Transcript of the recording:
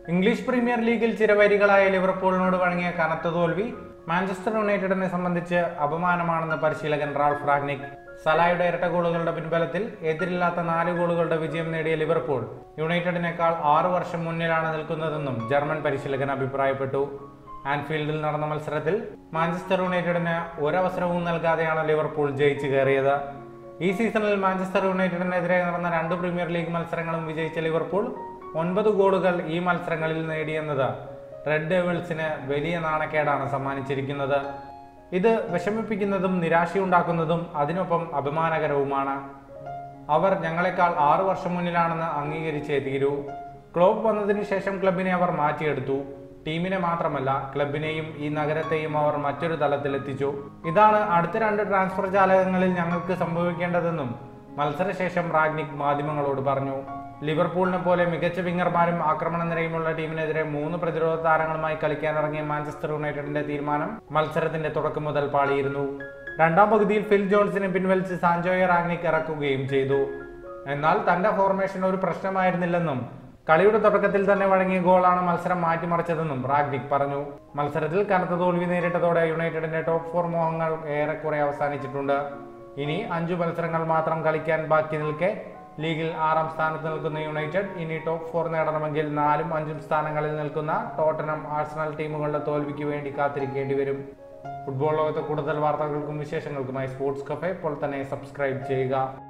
English premier ലീഗിൽ ചിരവരികളായ ലിവർപൂളിനോട് വഴങ്ങിയ കനത്ത തോൽവി മാഞ്ചസ്റ്റർ യുണൈറ്റഡിനെ സംബന്ധിച്ച് അപമാനമാണെന്ന് പരിശീലകൻ റാൾഫ് റാഗ്നിക് സലായുടെ ഇരട്ട ഗോളുകളുടെ പിൻബലത്തിൽ എതിരില്ലാത്ത നാല് ഗോളുകളുടെ വിജയം നേടിയ ലിവർപൂൾ യുണൈറ്റഡിനേക്കാൾ ആറു വർഷം മുന്നിലാണ് നിൽക്കുന്നതെന്നും ജർമ്മൻ പരിശീലകൻ അഭിപ്രായപ്പെട്ടു ആൻഫീൽഡിൽ നടന്ന മത്സരത്തിൽ മാഞ്ചസ്റ്റർ യുണൈറ്റഡിന് ഒരവസരവും നൽകാതെയാണ് ലിവർപൂൾ ജയിച്ചു കയറിയത് ഈ സീസണിൽ മാഞ്ചസ്റ്റർ യുണൈറ്റഡിനെതിരെ നടന്ന രണ്ട് പ്രീമിയർ ലീഗ് മത്സരങ്ങളും വിജയിച്ച ലിവർപൂൾ ഒൻപത് ഗോളുകൾ ഈ മത്സരങ്ങളിൽ നേടിയെന്നത് റെഡ് ഡെവിൾസിന് വലിയ നാണക്കേടാണ് സമ്മാനിച്ചിരിക്കുന്നത് ഇത് വിഷമിപ്പിക്കുന്നതും നിരാശയുണ്ടാക്കുന്നതും അതിനൊപ്പം അപമാനകരവുമാണ് അവർ ഞങ്ങളെക്കാൾ ആറു വർഷം മുന്നിലാണെന്ന് അംഗീകരിച്ചേ തീരൂ ക്ലോബ് വന്നതിന് ശേഷം ക്ലബിനെ അവർ മാറ്റിയെടുത്തു ടീമിനെ മാത്രമല്ല ക്ലബിനെയും ഈ നഗരത്തെയും അവർ മറ്റൊരു തലത്തിലെത്തിച്ചു ഇതാണ് അടുത്ത രണ്ട് ട്രാൻസ്ഫർ ജാലകങ്ങളിൽ ഞങ്ങൾക്ക് സംഭവിക്കേണ്ടതെന്നും മത്സരശേഷം റാഗ്നിക് മാധ്യമങ്ങളോട് പറഞ്ഞു ലിവർപൂളിനെ പോലെ മികച്ച വിങ്ങർമാരും ആക്രമണ നിരയുമുള്ള ടീമിനെതിരെ മൂന്ന് പ്രതിരോധ താരങ്ങളുമായി കളിക്കാനിറങ്ങിയ മാഞ്ചസ്റ്റർ യുണൈറ്റഡിന്റെ തീരുമാനം മത്സരത്തിന്റെ തുടക്കം മുതൽ പാളിയിരുന്നു രണ്ടാം പകുതിയിൽ ഫിൽ ജോൺസിനെ പിൻവലിച്ച് സാഞ്ചോയെ റാഗ്നിക് ഇറക്കുകയും ചെയ്തു എന്നാൽ തന്റെ ഫോർമേഷൻ ഒരു പ്രശ്നമായിരുന്നില്ലെന്നും കളിയുടെ തുടക്കത്തിൽ തന്നെ വഴങ്ങിയ ഗോളാണ് മത്സരം മാറ്റിമറിച്ചതെന്നും റാഗ്നിക് പറഞ്ഞു മത്സരത്തിൽ കനത്ത തോൽവി നേരിട്ടതോടെ യുണൈറ്റഡിന്റെ ടോപ്പ് ഫോർ മോഹങ്ങൾ ഏറെക്കുറെ അവസാനിച്ചിട്ടുണ്ട് ഇനി അഞ്ചു മത്സരങ്ങൾ മാത്രം കളിക്കാൻ ബാക്കി നിൽക്കെ ലീഗിൽ ആറാം സ്ഥാനത്ത് നിൽക്കുന്ന യുണൈറ്റഡ് ഇനി ടോപ്പ് ഫോർ നേടണമെങ്കിൽ നാലും അഞ്ചും സ്ഥാനങ്ങളിൽ നിൽക്കുന്ന ടോട്ടനം ആഴ്സണൽ ടീമുകളുടെ തോൽവിക്ക് വേണ്ടി കാത്തിരിക്കേണ്ടി വരും ഫുട്ബോൾ ലോകത്തെ കൂടുതൽ വാർത്തകൾക്കും വിശേഷങ്ങൾക്കുമായി സ്പോർട്സ് കഫേ ഇപ്പോൾ തന്നെ സബ്സ്ക്രൈബ് ചെയ്യുക